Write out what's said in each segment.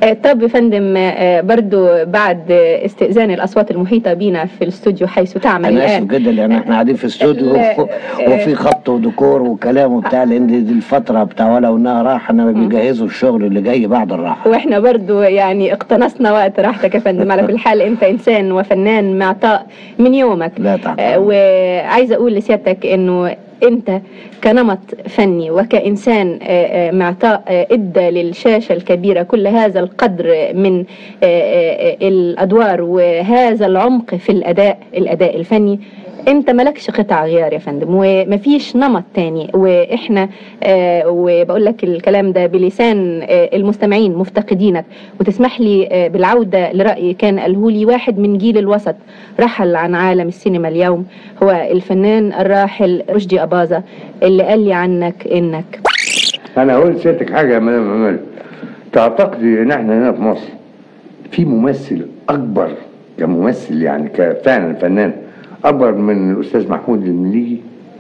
آه، طب يا فندم آه، برضو بعد استئذان الاصوات المحيطه بينا في الاستوديو حيث تعمل انا اسف الان جدا لان احنا قاعدين في استوديو لا، وف- وفي خبط وديكور وكلام وبتاع لان دي دي الفتره بتاع ولو انها راحه انما بيجهزوا الشغل اللي جاي بعد الراحه واحنا برضو يعني اقتنصنا وقت راحتك يا فندم على كل حال انت انسان وفنان معطاء من يومك لا تحت آه، وعايزه اقول لسيادتك انه انت كنمط فني وكانسان آه، آه، معطاء آه، ادى للشاشه الكبيره كل هذا القدر من آه، آه، آه، الادوار وهذا العمق في الاداء الاداء الفني انت مالكش قطع غيار يا فندم ومفيش نمط تاني واحنا آه وبقول لك الكلام ده بلسان آه المستمعين مفتقدينك وتسمح لي آه بالعوده لراي كان قاله لي واحد من جيل الوسط رحل عن عالم السينما اليوم هو الفنان الراحل رشدي اباظه اللي قال لي عنك انك انا اقول لسيادتك حاجه يا مدام امال تعتقدي ان احنا هنا في مصر في ممثل اكبر كممثل يعني كفعلا فنان اكبر من الاستاذ محمود المليجي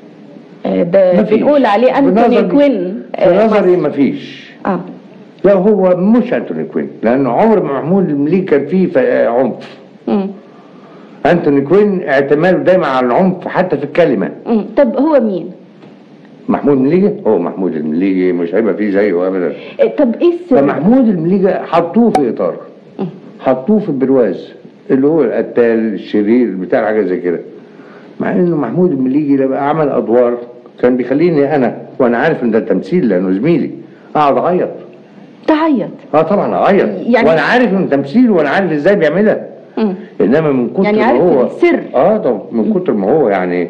آه ده مفيش. بنقول عليه انتوني بنظري- كوين في نظري مفيش اه لا هو مش انتوني كوين لان عمر ما محمود المليجي كان فيه ف- عنف مم. انتوني كوين اعتماده دايما على العنف حتى في الكلمه مم. طب هو مين؟ محمود المليجي هو محمود المليجي مش هيبقى فيه زيه ابدا آه طب ايه السر؟ فمحمود المليجي حطوه في اطار حطوه في البرواز اللي هو القتال الشرير بتاع حاجه زي كده مع انه محمود المليجي لما عمل ادوار كان بيخليني انا وانا عارف ان ده تمثيل لانه زميلي اقعد اعيط تعيط اه طبعا اعيط يعني- وانا عارف انه تمثيل وانا عارف ازاي بيعملها مم. انما من كتر يعني ما عارف هو السر. اه طبعا من كتر ما هو يعني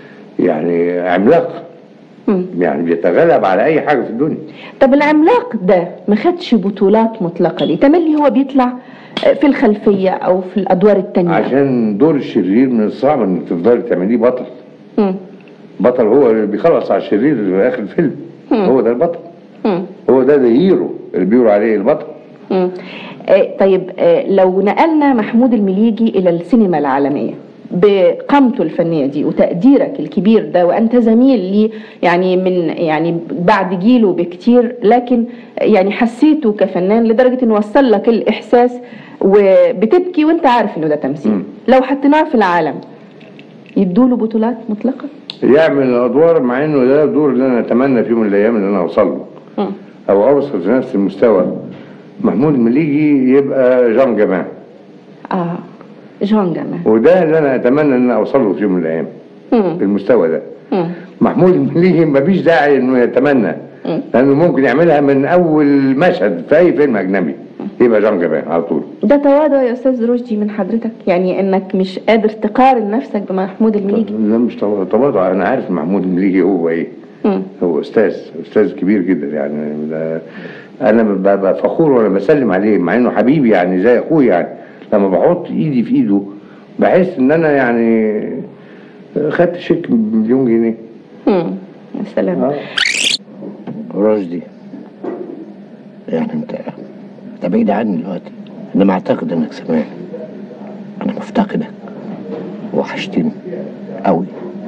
يعني عملاق مم. يعني بيتغلب على اي حاجه في الدنيا طب العملاق ده ما خدش بطولات مطلقة ليه؟ تملي هو بيطلع في الخلفية أو في الأدوار التانية عشان دور الشرير من الصعب انك تفضلي تعمليه بطل مم. بطل هو اللي بيخلص على الشرير في اخر الفيلم مم. هو ده البطل مم. هو ده ده هيرو اللي بيقولوا عليه البطل مم. آه، طيب آه، لو نقلنا محمود المليجي إلى السينما العالمية بقامته الفنية دي وتقديرك الكبير ده وأنت زميل لي يعني من يعني بعد جيله بكتير لكن يعني حسيته كفنان لدرجة إنه وصل لك الإحساس وبتبكي وأنت عارف إنه ده تمثيل مم. لو حطيناه في العالم يدوله بطولات مطلقة؟ يعمل الادوار مع انه ده الدور اللي انا اتمنى في يوم من الايام ان انا اوصل له مم. او اوصل في نفس المستوى محمود المليجي يبقى جان جماعه آه جون جمال وده اللي انا اتمنى ان انا اوصل له في يوم من الايام مم. المستوى ده مم. محمود المليجي مفيش داعي انه يتمنى مم. لانه ممكن يعملها من اول مشهد في اي فيلم اجنبي يبقى جان جماعه على طول ده تواضع يا استاذ رشدي من حضرتك يعني انك مش قادر تقارن نفسك بمحمود المليجي لا مش تواضع تواضع انا عارف محمود المليجي هو ايه مم. هو استاذ استاذ كبير جدا يعني ده انا ببقى فخور وانا بسلم عليه مع انه حبيبي يعني زي اخويا يعني لما بحط ايدي في ايده بحس ان انا يعني خدت شيك بمليون جنيه مم. يا سلام آه. رشدي يعني انت انت بعيد عني دلوقتي انما اعتقد انك سامعني انا مفتقدك وحشتني قوي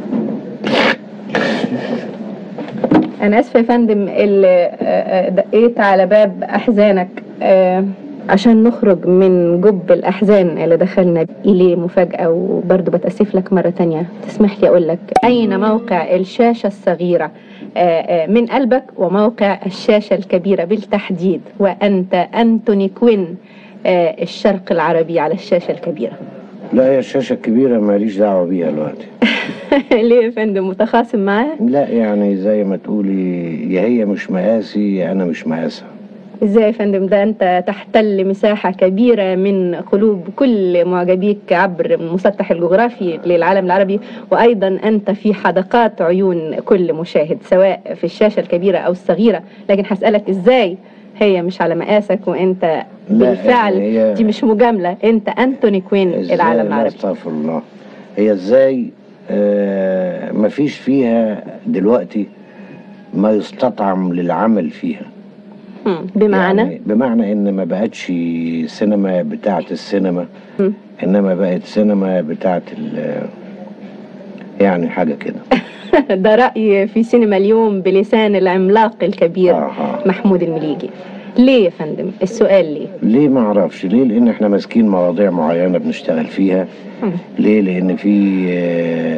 انا اسفه يا فندم اللي آه، آه، دقيت على باب احزانك آه، عشان نخرج من جب الاحزان اللي دخلنا اليه مفاجاه وبرضه بتاسف لك مره تانية تسمح لي اقول لك اين موقع الشاشه الصغيره آه، آه، من قلبك وموقع الشاشه الكبيره بالتحديد وانت انتوني كوين آه، الشرق العربي على الشاشه الكبيره لا هي الشاشة الكبيرة ماليش دعوة بيها دلوقتي ليه يا فندم متخاصم معاه لا يعني زي ما تقولي يا هي مش مقاسي يا انا مش مقاسها ازاي يا فندم ده انت تحتل مساحة كبيرة من قلوب كل معجبيك عبر المسطح الجغرافي للعالم العربي وايضا انت في حدقات عيون كل مشاهد سواء في الشاشة الكبيرة او الصغيرة لكن هسألك ازاي هي مش على مقاسك وانت لا، بالفعل هي- دي مش مجاملة انت انتوني كوين إزاي؟ العالم لا، العربي استغفر الله هي ازاي آه مفيش فيها دلوقتي ما يستطعم للعمل فيها مم. بمعنى يعني بمعنى ان ما بقتش سينما بتاعت السينما مم. انما بقت سينما بتاعت ال يعني حاجه كده ده رأي في سينما اليوم بلسان العملاق الكبير آه، آه. محمود المليجي ليه يا فندم السؤال ليه ليه ما اعرفش ليه لان احنا ماسكين مواضيع معينه بنشتغل فيها مم. ليه لان في آه،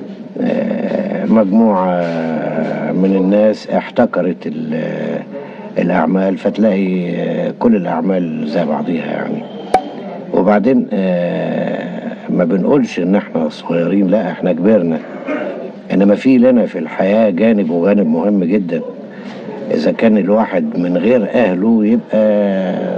آه، مجموعه من الناس احتكرت ال- آه، الاعمال فتلاقي آه، كل الاعمال زي بعضيها يعني وبعدين آه، ما بنقولش ان احنا صغيرين لا احنا كبرنا انما في لنا في الحياه جانب وجانب مهم جدا اذا كان الواحد من غير اهله يبقى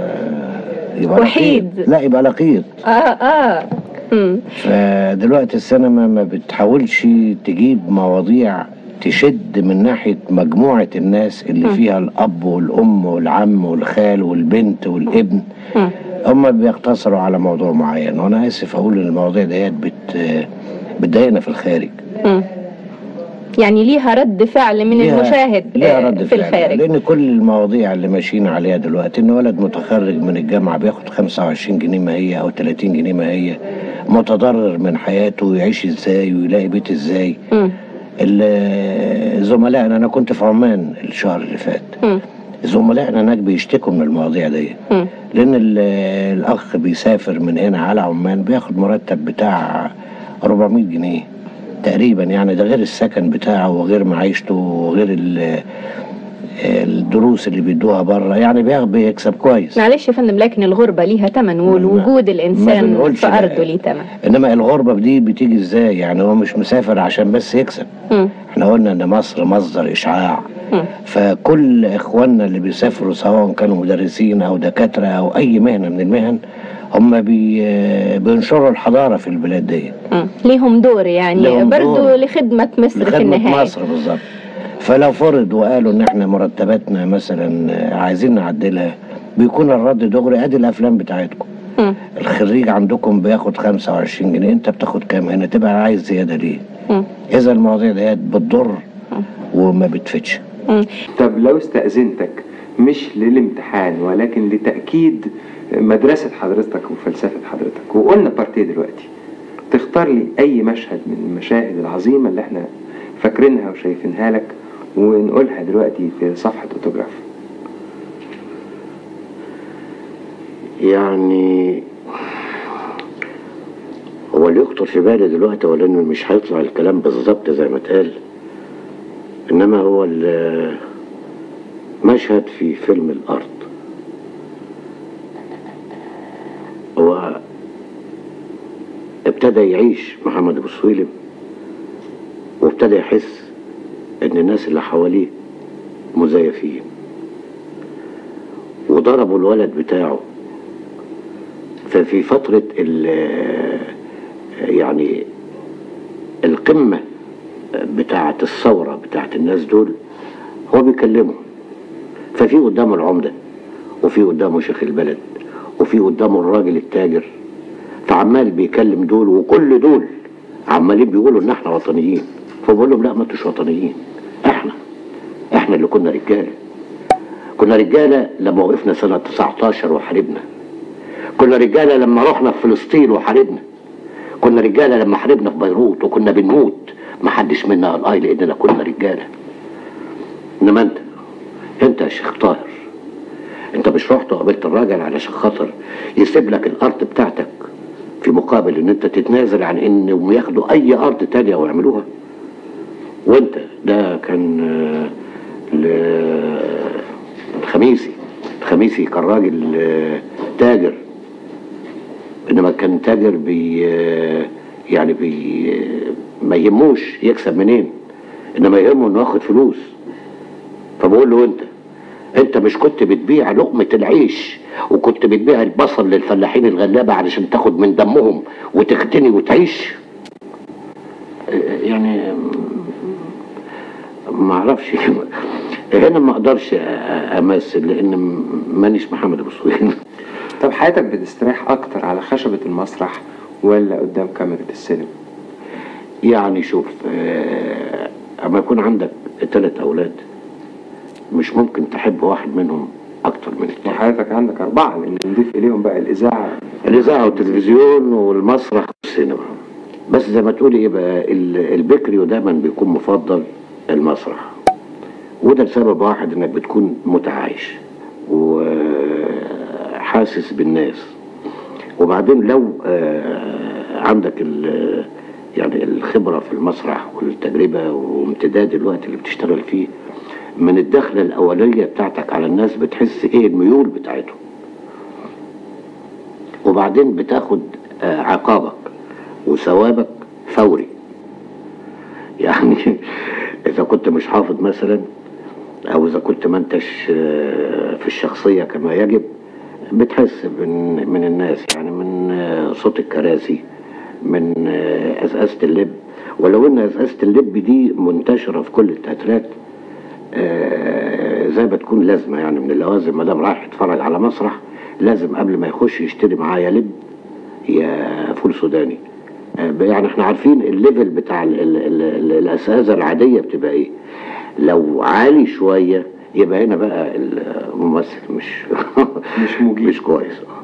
يبقى وحيد. لقيط. لا يبقى لقيط اه اه مم. فدلوقتي السينما ما بتحاولش تجيب مواضيع تشد من ناحية مجموعة الناس اللي مم. فيها الأب والأم والعم والخال والبنت والابن مم. هم بيقتصروا على موضوع معين وأنا آسف أقول إن المواضيع ديت بت بتضايقنا في الخارج مم. يعني ليها رد فعل من ليها- المشاهد ليها آه، رد في فعل الخارج لان كل المواضيع اللي ماشيين عليها دلوقتي ان ولد متخرج من الجامعه بياخد 25 جنيه ما هي او 30 جنيه ما هي متضرر من حياته ويعيش ازاي ويلاقي بيت ازاي مم. ال- زملائنا انا كنت في عمان الشهر اللي فات مم. زملائنا هناك بيشتكوا من المواضيع دي مم. لان ال- الاخ بيسافر من هنا على عمان بياخد مرتب بتاع 400 جنيه تقريبا يعني ده غير السكن بتاعه وغير معيشته وغير ال- الدروس اللي بيدوها بره يعني بياخ- بيكسب كويس معلش يا فندم لكن الغربة ليها ثمن والوجود ما الإنسان بنقولش في لا. أرضه ليه ثمن انما الغربه دي بتيجي ازاي يعني هو مش مسافر عشان بس يكسب مم. احنا قلنا ان مصر مصدر اشعاع مم. فكل اخواننا اللي بيسافروا سواء كانوا مدرسين او دكاتره او اي مهنه من المهن هم بي بينشروا الحضاره في البلاد دي مم. ليهم دور يعني ليهم برضو دور. لخدمة مصر في لخدمه النهاية مصر بالظبط فلو فرض وقالوا ان احنا مرتباتنا مثلا عايزين نعدلها بيكون الرد دغري ادي الافلام بتاعتكم مم. الخريج عندكم بياخد 25 جنيه انت بتاخد كام هنا تبقى عايز زياده ليه مم. اذا المواضيع ديت بتضر وما بتفيدش مم. طب لو استأذنتك مش للامتحان ولكن لتأكيد مدرسة حضرتك وفلسفة حضرتك وقلنا بارتيه دلوقتي تختار لي أي مشهد من المشاهد العظيمة اللي احنا فاكرينها وشايفينها لك ونقولها دلوقتي في صفحة أوتوجراف يعني هو اللي يخطر في بالي دلوقتي هو لانه مش هيطلع الكلام بالظبط زي ما اتقال انما هو ال- مشهد في فيلم الارض هو ابتدى يعيش محمد ابو سويلم وابتدى يحس ان الناس اللي حواليه مزيفين وضربوا الولد بتاعه ففي فترة ال- يعني القمة بتاعة الثورة بتاعة الناس دول هو بيكلمهم ففي قدامه العمدة وفي قدامه شيخ البلد وفي قدامه الراجل التاجر فعمال بيكلم دول وكل دول عمالين بيقولوا ان احنا وطنيين فبقول لهم لا ما انتوش وطنيين احنا احنا اللي كنا رجاله كنا رجاله لما وقفنا سنه 19 وحاربنا كنا رجاله لما رحنا في فلسطين وحاربنا كنا رجاله لما حاربنا في بيروت وكنا بنموت ما حدش منا قال اي لاننا كنا رجاله انما انت انت يا شيخ طاهر انت مش رحت وقابلت الراجل علشان خاطر يسيب لك الارض بتاعتك في مقابل ان انت تتنازل عن انهم ياخدوا اي ارض تانية ويعملوها وانت ده كان آه، ل- الخميسي الخميسي كان راجل آه، تاجر انما كان تاجر بي آه، يعني بي آه، ما يهموش يكسب منين انما يهمه انه ياخد فلوس فبقول له انت انت مش كنت بتبيع لقمة العيش وكنت بتبيع البصل للفلاحين الغلابة علشان تاخد من دمهم وتختني وتعيش اه، يعني ما اعرفش هنا ما اقدرش ا- ا- امثل لان م- مانيش محمد ابو سويل طب حياتك بتستريح أكتر على خشبة المسرح ولا قدام كاميرا السينما؟ يعني شوف اه، اما يكون عندك ثلاث اولاد مش ممكن تحب واحد منهم اكتر من التاني وحياتك عندك أربعة لأن نضيف إليهم بقى الإذاعة الإذاعة والتلفزيون والمسرح والسينما بس زي ما تقولي يبقى ال- البكري دايما بيكون مفضل المسرح وده لسبب واحد انك بتكون متعايش و حاسس بالناس وبعدين لو آه، عندك ال- يعني الخبرة في المسرح والتجربة وامتداد الوقت اللي بتشتغل فيه من الدخلة الأولية بتاعتك على الناس بتحس إيه الميول بتاعتهم وبعدين بتاخد آه، عقابك وثوابك فوري يعني إذا كنت مش حافظ مثلا أو إذا كنت ما أنتش آه، في الشخصية كما يجب بتحس من من الناس يعني من آه، صوت الكراسي من آه، أزأزة اللب ولو إن أزأزة اللب دي منتشرة في كل التياترات آه، زي ما تكون لازمة يعني من اللوازم ما دام رايح يتفرج على مسرح لازم قبل ما يخش يشتري معاه يا لب يا فول سوداني آه، يعني احنا عارفين الليفل بتاع ال- ال- ال- ال- الأساتذة العادية بتبقى ايه لو عالي شوية يبقى هنا بقى الممثل مش مش مجيد. مش كويس آه.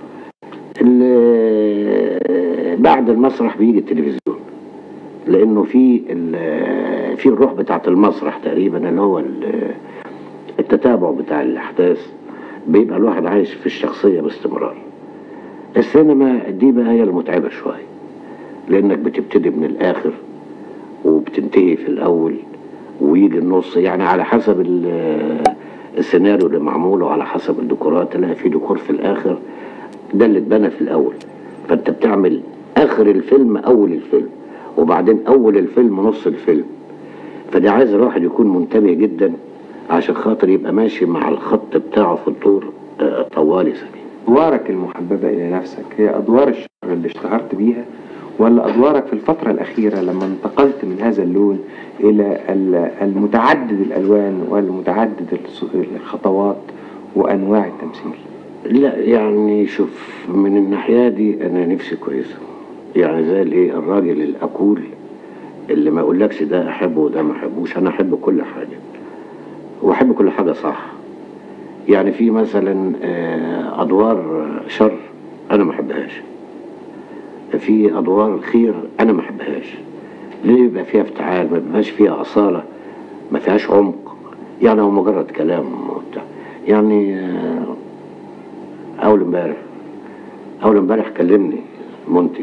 ال- بعد المسرح بيجي التلفزيون لانه في ال- في الروح بتاعت المسرح تقريبا اللي هو ال- التتابع بتاع الاحداث بيبقى الواحد عايش في الشخصيه باستمرار السينما دي بقى هي المتعبه شويه لانك بتبتدي من الاخر وبتنتهي في الاول ويجي النص يعني على حسب ال- السيناريو اللي معمول وعلى حسب الديكورات تلاقي في ديكور في الاخر ده اللي اتبنى في الاول فانت بتعمل اخر الفيلم اول الفيلم وبعدين اول الفيلم نص الفيلم فدي عايز الواحد يكون منتبه جدا عشان خاطر يبقى ماشي مع الخط بتاعه في الدور آه، طوالي سبيل أدوارك المحببة إلى نفسك هي أدوار الشهرة اللي اشتهرت بيها ولا أدوارك في الفترة الأخيرة لما انتقلت من هذا اللون إلى ال- المتعدد الألوان والمتعدد الص- الخطوات وأنواع التمثيل لا يعني شوف من الناحية دي أنا نفسي كويسة يعني زي الايه الراجل الأكول اللي ما يقولكش ده أحبه وده ما أحبوش أنا أحب كل حاجة وأحب كل حاجة صح يعني في مثلا آه، أدوار شر أنا ما أحبهاش في أدوار خير أنا ما أحبهاش ليه يبقى فيها افتعال ما بيبقاش فيها أصالة ما فيهاش عمق يعني هو مجرد كلام وبتاع يعني آه، اول امبارح اول امبارح كلمني منتج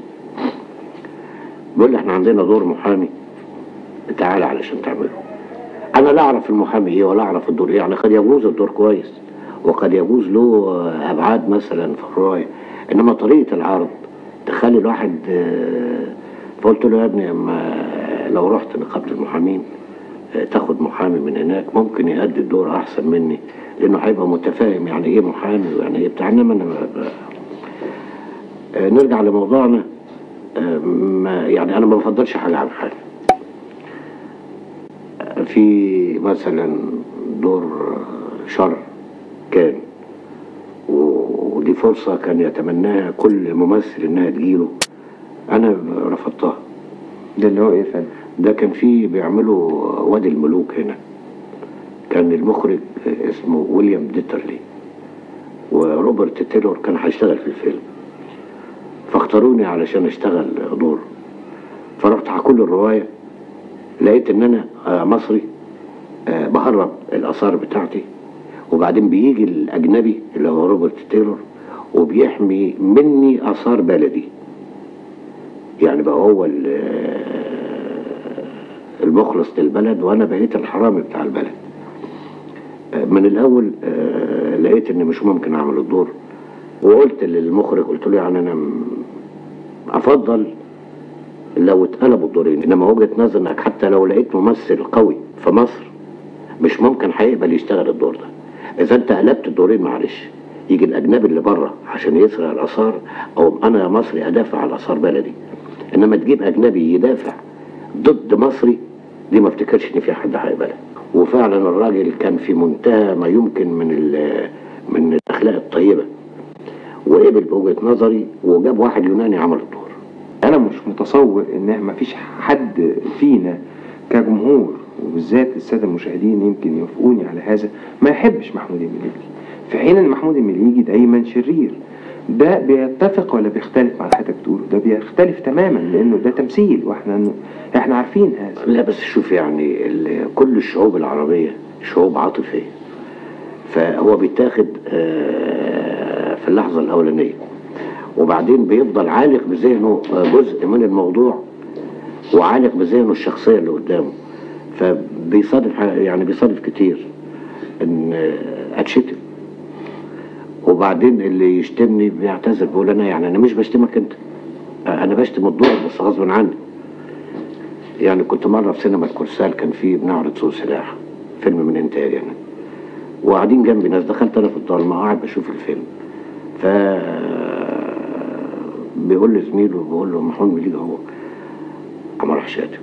بيقول لي احنا عندنا دور محامي تعالى علشان تعمله انا لا اعرف المحامي ايه ولا اعرف الدور ايه يعني قد يجوز الدور كويس وقد يجوز له ابعاد مثلا في الروايه انما طريقه العرض تخلي الواحد آه، فقلت له يا ابني اما لو رحت نقابه المحامين آه، تاخد محامي من هناك ممكن يأدي الدور احسن مني لانه هيبقى متفاهم يعني ايه محامي ويعني ايه بتاع انما انا ب- ب- آه، نرجع لموضوعنا آه، ما يعني انا ما بفضلش حاجه عن حاجه آه، في مثلا دور شر كان و- ودي فرصه كان يتمناها كل ممثل انها تجيله انا رفضتها ده اللي هو إيه يا فندم؟ ده كان فيه بيعملوا وادي الملوك هنا كان المخرج اسمه ويليام ديترلي وروبرت تيلور كان هيشتغل في الفيلم فاختاروني علشان اشتغل دور فرحت على كل الرواية لقيت ان انا آه، مصري آه، بهرب الاثار بتاعتي وبعدين بيجي الاجنبي اللي هو روبرت تيلور وبيحمي مني اثار بلدي يعني بقى هو ال- المخلص للبلد وانا بقيت الحرامي بتاع البلد من الاول آه، لقيت اني مش ممكن اعمل الدور وقلت للمخرج قلت له يعني انا م- افضل لو اتقلبوا الدورين انما وجهه نظر انك حتى لو لقيت ممثل قوي في مصر مش ممكن هيقبل يشتغل الدور ده اذا انت قلبت الدورين معلش يجي الاجنبي اللي بره عشان يسرق الاثار او انا يا مصري ادافع عن اثار بلدي انما تجيب اجنبي يدافع ضد مصري دي ما افتكرش ان في حد هيقبلها وفعلا الراجل كان في منتهى ما يمكن من ال- من الاخلاق الطيبه وقبل بوجهه نظري وجاب واحد يوناني عمل الدور أنا مش متصور إن ما فيش حد فينا كجمهور وبالذات السادة المشاهدين يمكن يوافقوني على هذا ما يحبش محمود المليجي في حين إن محمود المليجي دايما شرير ده بيتفق ولا بيختلف مع اللي حضرتك بتقوله ده بيختلف تماما لأنه ده تمثيل وإحنا إحنا عارفين هذا لا بس شوف يعني ال- كل الشعوب العربية شعوب عاطفية فهو بيتاخد آه، في اللحظة الأولانية وبعدين بيفضل عالق بذهنه جزء من الموضوع وعالق بذهنه الشخصية اللي قدامه فبيصادف يعني بيصادف كتير ان اتشتم وبعدين اللي يشتمني بيعتذر بيقول انا يعني انا مش بشتمك انت انا بشتم الدور بس غصب عني يعني كنت مره في سينما الكرسال كان في بنعرض سوق سلاح فيلم من انتاج يعني وقاعدين جنبي ناس دخلت انا في الضلمه قاعد بشوف الفيلم ف بيقول لزميله بيقول له محمود مليجي هو عمر راح شاتم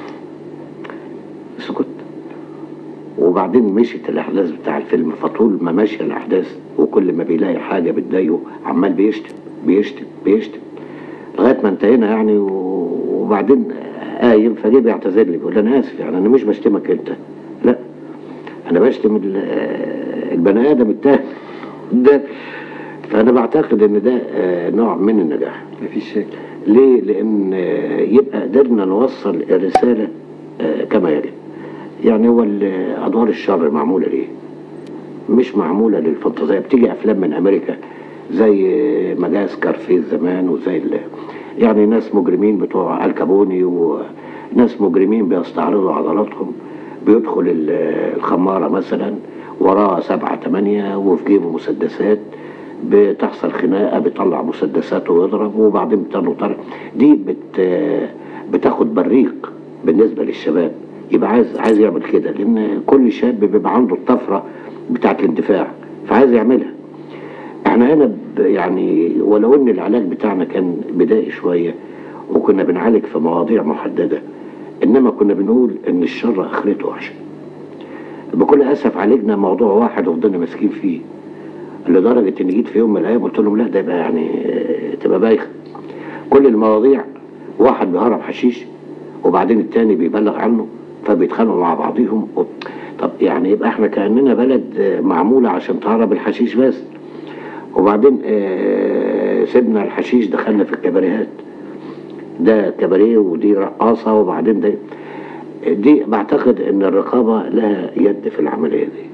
سكت وبعدين مشيت الاحداث بتاع الفيلم فطول ما ماشيه الاحداث وكل ما بيلاقي حاجه بتضايقه عمال بيشتم بيشتم بيشتم لغايه ما انتهينا يعني و- وبعدين قايم فجه بيعتذر لي بيقول لي انا اسف يعني انا مش بشتمك انت لا انا بشتم ال- البني ادم التاني ده فانا بعتقد ان ده آه، نوع من النجاح مفيش شك ليه؟ لأن آه، يبقى قدرنا نوصل الرسالة آه، كما يجب. يعني هو ال- أدوار الشر معمولة ليه؟ مش معمولة للفانتازية، بتيجي أفلام من أمريكا زي مجاز كارفيز زمان وزي ال- يعني ناس مجرمين بتوع الكابوني وناس مجرمين بيستعرضوا عضلاتهم بيدخل ال- الخمارة مثلا وراه سبعة تمانية وفي جيبه مسدسات بتحصل خناقة بيطلع مسدساته ويضرب وبعدين بتطلع طرق دي بت بتاخد بريق بالنسبة للشباب يبقى عايز عايز يعمل كده لأن كل شاب بيبقى عنده الطفرة بتاعت الاندفاع فعايز يعملها احنا هنا ب- يعني ولو ان العلاج بتاعنا كان بدائي شوية وكنا بنعالج في مواضيع محددة انما كنا بنقول ان الشر اخرته وحشة بكل اسف عالجنا موضوع واحد وفضلنا ماسكين فيه لدرجة ان جيت في يوم من الايام قلت لهم لا ده يبقى يعني آه، تبقى بايخة كل المواضيع واحد بيهرب حشيش وبعدين التاني بيبلغ عنه فبيتخانقوا مع بعضيهم و- طب يعني يبقى احنا كأننا بلد آه، معمولة عشان تهرب الحشيش بس وبعدين آه، سيبنا الحشيش دخلنا في الكباريهات ده كباريه ودي رقاصة وبعدين ده دي بعتقد ان الرقابة لها يد في العملية دي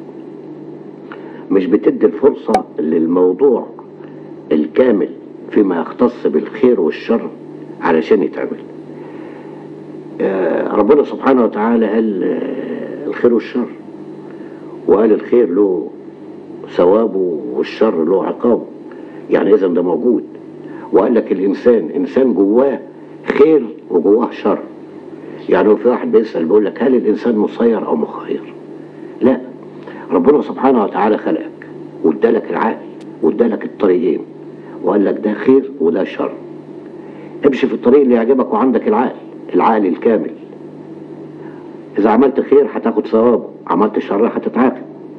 مش بتدي الفرصة للموضوع الكامل فيما يختص بالخير والشر علشان يتعمل آه، ربنا سبحانه وتعالى قال آه، الخير والشر وقال الخير له ثوابه والشر له عقابه يعني اذا ده موجود وقال لك الانسان انسان جواه خير وجواه شر يعني لو في واحد بيسال بيقول لك هل الانسان مسير او مخير لا ربنا سبحانه وتعالى خلقك وادالك العقل وادالك الطريقين وقال لك ده خير وده شر امشي في الطريق اللي يعجبك وعندك العقل العقل الكامل اذا عملت خير هتاخد ثواب عملت شر هتتعاقب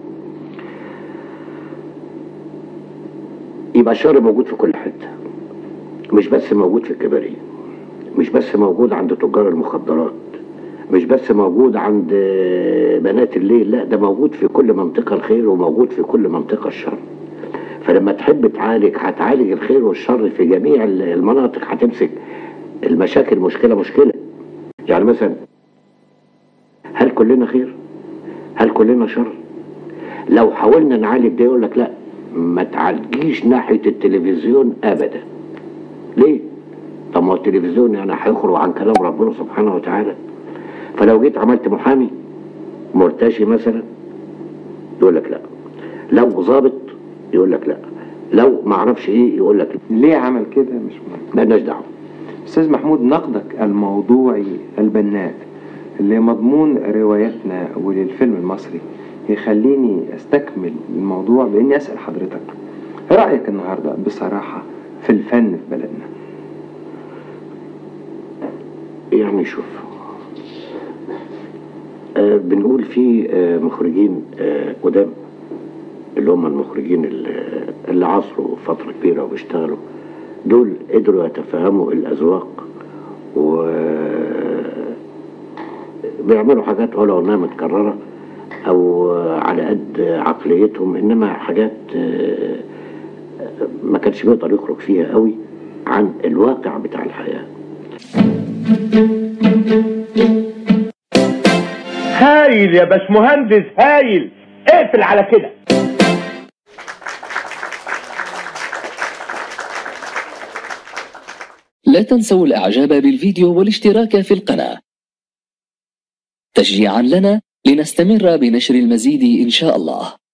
يبقى الشر موجود في كل حته مش بس موجود في الكباريه مش بس موجود عند تجار المخدرات مش بس موجود عند بنات الليل لا ده موجود في كل منطقة الخير وموجود في كل منطقة الشر فلما تحب تعالج هتعالج الخير والشر في جميع المناطق هتمسك المشاكل مشكلة مشكلة يعني مثلا هل كلنا خير هل كلنا شر لو حاولنا نعالج ده يقول لك لا ما تعالجيش ناحية التلفزيون ابدا ليه طب ما هو التلفزيون يعني هيخرج عن كلام ربنا سبحانه وتعالى فلو جيت عملت محامي مرتشي مثلا يقول لك لا لو ظابط يقول لك لا لو ما اعرفش ايه يقول لك ليه عمل كده مش مهم مالناش دعوه استاذ محمود نقدك الموضوعي البناء لمضمون روايتنا وللفيلم المصري يخليني استكمل الموضوع باني اسال حضرتك ايه رايك النهارده بصراحه في الفن في بلدنا يعني شوف آه بنقول في آه مخرجين آه قدام اللي هم المخرجين اللي, اللي عصروا فترة كبيرة وبيشتغلوا دول قدروا يتفهموا الأذواق و بيعملوا حاجات ولو انها متكررة او على قد عقليتهم انما حاجات آه، ما كانش بيقدر يخرج فيها قوي عن الواقع بتاع الحياه هايل يا باشمهندس هايل اقفل على كده لا تنسوا الإعجاب بالفيديو والاشتراك في القناة تشجيعا لنا لنستمر بنشر المزيد إن شاء الله